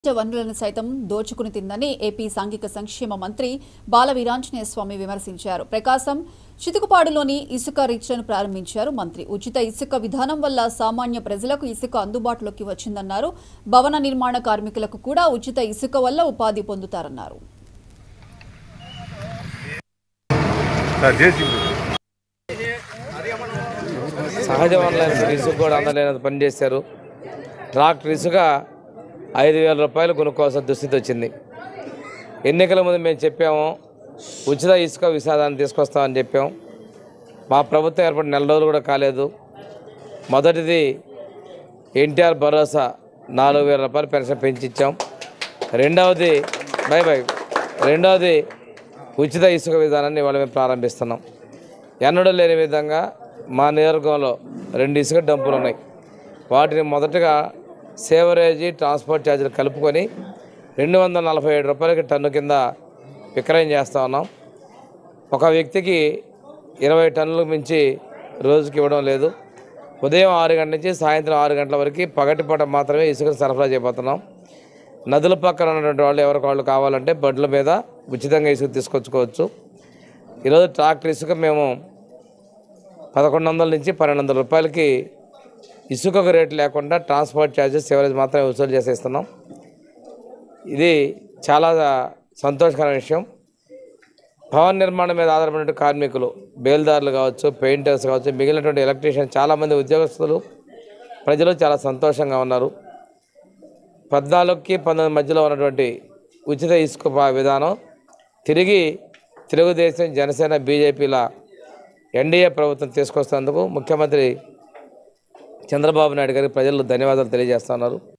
సహజ వనరులను సైతం దోచుకుని తిందని ఏపీ సాంఘిక సంక్షేమ మంత్రి బాల వీరాంజనేయ స్వామి విమర్శించారు ప్రకాశం చితుకుపాడులోని ఇసుక రీచ్లను ప్రారంభించారు మంత్రి ఉచిత ఇసుక విధానం వల్ల సామాన్య ప్రజలకు ఇసుక అందుబాటులోకి వచ్చిందన్నారు భవన నిర్మాణ కార్మికులకు కూడా ఉచిత ఇసుక వల్ల ఉపాధి పొందుతారన్నారు సార్ జేసీబీ సహజ వనరులైన ఇసుక కూడా అందలేనంత పని చేశారు ట్రాక్టర్ ఇసుక ఐదు వేల రూపాయలు కొనుక్కోవాల్సిన దుస్థితి వచ్చింది ఎన్నికల ముందు మేము చెప్పాము ఉచిత ఇసుక విషాదాన్ని తీసుకొస్తామని చెప్పాం మా ప్రభుత్వం ఏర్పడి నెల రోజులు కూడా కాలేదు మొదటిది ఎన్టీఆర్ భరోసా నాలుగు వేల రూపాయలు పెన్షన్ పెంచిచ్చాం రెండవది బై బై రెండవది ఉచిత ఇసుక విధానాన్ని ఇవాళ మేము ప్రారంభిస్తున్నాం ఎన్నడూ లేని విధంగా మా నియోజకవర్గంలో రెండు ఇసుక డంపులు ఉన్నాయి వాటిని మొదటగా సేవరేజీ ట్రాన్స్పోర్ట్ ఛార్జీలు కలుపుకొని రెండు వందల నలభై ఏడు రూపాయలకి టన్ను కింద విక్రయం చేస్తూ ఉన్నాం ఒక వ్యక్తికి ఇరవై టన్నులకు మించి రోజుకి ఇవ్వడం లేదు ఉదయం ఆరు గంటల నుంచి సాయంత్రం ఆరు గంటల వరకు పగటిపూట మాత్రమే ఇసుకను సరఫరా చేయబోతున్నాం నదుల పక్కన ఉన్నటువంటి వాళ్ళు ఎవరికి వాళ్ళు కావాలంటే బండ్ల మీద ఉచితంగా ఇసుక తీసుకొచ్చుకోవచ్చు ఈరోజు ట్రాక్టర్ ఇసుక మేము పదకొండు వందల నుంచి పన్నెండు వందల రూపాయలకి ఇసుకకు రేటు లేకుండా ట్రాన్స్పోర్ట్ ఛార్జెస్ ఎవరైతే మాత్రమే వసూలు చేసేస్తున్నాం ఇది చాలా సంతోషకరమైన విషయం భవన నిర్మాణం మీద ఆధారపడిన కార్మికులు బేల్దారులు కావచ్చు పెయింటర్స్ కావచ్చు మిగిలినటువంటి ఎలక్ట్రీషియన్ చాలామంది ఉద్యోగస్తులు ప్రజలు చాలా సంతోషంగా ఉన్నారు పద్నాలుగుకి పంతొమ్మిది మధ్యలో ఉన్నటువంటి ఉచిత ఇసుక ప- విధానం తిరిగి తెలుగుదేశం జనసేన బీజేపీల ఎన్డీఏ ప్రభుత్వం తీసుకొస్తున్నందుకు ముఖ్యమంత్రి చంద్రబాబు నాయుడు గారికి ప్రజలు ధన్యవాదాలు తెలియజేస్తున్నారు